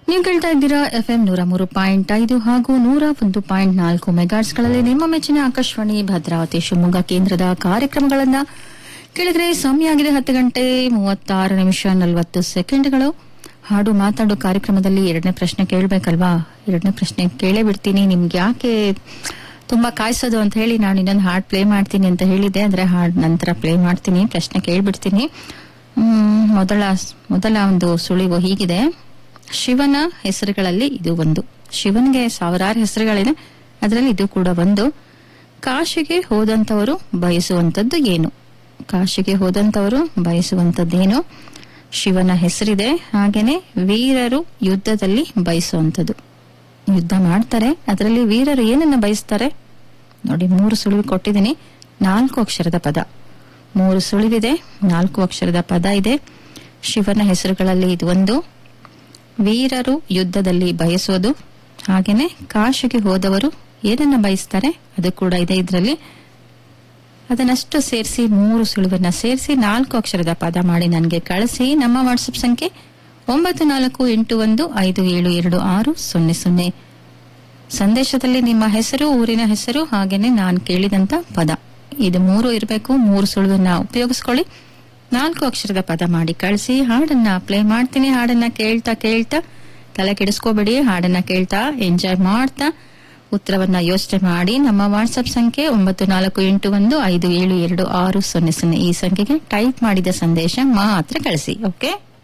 ನೀವು ಕೇಳ್ತಾ ಇದ್ದೀರಾ ಎಫ್ಎಂ ನೂರ ಮೂರು ಪಾಯಿಂಟ್ ಐದು ಹಾಗೂ ನೂರ ಒಂದು ಪಾಯಿಂಟ್ ನಾಲ್ಕು ಮೆಗಾಟ್ಸ್ಗಳಲ್ಲಿ ನಿಮ್ಮ ಮೆಚ್ಚಿನ ಆಕಾಶವಾಣಿ ಭದ್ರಾವತಿ ಶಿವಮೊಗ್ಗ ಕೇಂದ್ರದ ಕಾರ್ಯಕ್ರಮಗಳನ್ನ ಕೇಳಿದ್ರೆ ಸಮಯ ಆಗಿದೆ ಹತ್ತು ಗಂಟೆ ಮೂವತ್ತಾರು ನಿಮಿಷ ನಲವತ್ತು ಸೆಕೆಂಡ್ಗಳು ಹಾಡು ಮಾತಾಡು ಕಾರ್ಯಕ್ರಮದಲ್ಲಿ ಎರಡನೇ ಪ್ರಶ್ನೆ ಕೇಳಬೇಕಲ್ವಾ ಎರಡನೇ ಪ್ರಶ್ನೆ ಕೇಳೇ ಬಿಡ್ತೀನಿ ನಿಮ್ಗೆ ಯಾಕೆ ತುಂಬಾ ಕಾಯಿಸೋದು ಅಂತ ಹೇಳಿ ನಾನು ಇನ್ನೊಂದು ಹಾಡ್ ಪ್ಲೇ ಮಾಡ್ತೀನಿ ಅಂತ ಹೇಳಿದ್ದೆ ಅಂದ್ರೆ ಹಾಡ್ ನಂತರ ಪ್ಲೇ ಮಾಡ್ತೀನಿ ಪ್ರಶ್ನೆ ಕೇಳ್ಬಿಡ್ತೀನಿ ಹ್ಮ್, ಮೊದಲ ಮೊದಲ ಒಂದು ಸುಳಿವು ಹೀಗಿದೆ ಶಿವನ ಹೆಸರುಗಳಲ್ಲಿ ಇದು ಒಂದು ಶಿವನಿಗೆ ಸಾವಿರಾರು ಹೆಸರುಗಳಿದೆ ಅದರಲ್ಲಿ ಇದು ಕೂಡ ಒಂದು ಕಾಶಿಗೆ ಹೋದಂತವರು ಬಯಸುವಂತದ್ದು ಏನು ಕಾಶಿಗೆ ಹೋದಂತವರು ಬಯಸುವಂತದ್ದೇನು ಶಿವನ ಹೆಸರಿದೆ ಹಾಗೇನೆ ವೀರರು ಯುದ್ಧದಲ್ಲಿ ಬಯಸುವಂತದ್ದು ಯುದ್ಧ ಮಾಡ್ತಾರೆ ಅದರಲ್ಲಿ ವೀರರು ಏನನ್ನ ಬಯಸ್ತಾರೆ ನೋಡಿ ಮೂರು ಸುಳಿವು ಕೊಟ್ಟಿದ್ದೀನಿ ನಾಲ್ಕು ಅಕ್ಷರದ ಪದ ಮೂರು ಸುಳಿವಿದೆ ನಾಲ್ಕು ಅಕ್ಷರದ ಪದ ಇದೆ ಶಿವನ ಹೆಸರುಗಳಲ್ಲಿ ಇದು ಒಂದು ವೀರರು ಯುದ್ಧದಲ್ಲಿ ಬಯಸೋದು ಹಾಗೇನೆ ಕಾಶಿಗೆ ಹೋದವರು ಏನನ್ನ ಬಯಸ್ತಾರೆ ಅದು ಕೂಡ ಇದೆ ಇದರಲ್ಲಿ ಅದನ್ನಷ್ಟು ಸೇರಿಸಿ ಮೂರು ಸುಳಿವನ್ನ ಸೇರಿಸಿ ನಾಲ್ಕು ಅಕ್ಷರದ ಪದ ಮಾಡಿ ನನಗೆ ಕಳಿಸಿ ನಮ್ಮ ವಾಟ್ಸಪ್ ಸಂಖ್ಯೆ ಒಂಬತ್ತು ನಾಲ್ಕು ಎಂಟು ಒಂದು ಐದು ಏಳು ಎರಡು ಆರು ಸೊನ್ನೆ ಸೊನ್ನೆ ಸಂದೇಶದಲ್ಲಿ ನಿಮ್ಮ ಹೆಸರು ಊರಿನ ಹೆಸರು ಹಾಗೇನೆ ನಾನು ಕೇಳಿದಂತ ಪದ ಇದು ಮೂರು ಇರಬೇಕು ಮೂರು ಸುಳುವನ್ನ ಉಪಯೋಗಿಸ್ಕೊಳ್ಳಿ ನಾಲ್ಕು ಅಕ್ಷರದ ಪದ ಮಾಡಿ ಕಳಿಸಿ ಹಾಡನ್ನ ಪ್ಲೇ ಮಾಡ್ತೀನಿ ಹಾಡನ್ನ ಕೇಳ್ತಾ ಕೇಳ್ತಾ ತಲೆ ಕೆಡಿಸ್ಕೋಬೇಡಿ ಹಾಡನ್ನ ಕೇಳ್ತಾ ಎಂಜಾಯ್ ಮಾಡ್ತಾ ಉತ್ತರವನ್ನ ಯೋಚನೆ ಮಾಡಿ ನಮ್ಮ ವಾಟ್ಸ್ಆಪ್ ಸಂಖ್ಯೆ ಒಂಬತ್ತು ನಾಲ್ಕು ಎಂಟು ಒಂದು ಐದು ಏಳು ಎರಡು ಆರು ಸೊನ್ನೆ ಸೊನ್ನೆ ಈ ಸಂಖ್ಯೆಗೆ ಟೈಪ್ ಮಾಡಿದ ಸಂದೇಶ ಮಾತ್ರ ಕಳಿಸಿ ಓಕೆ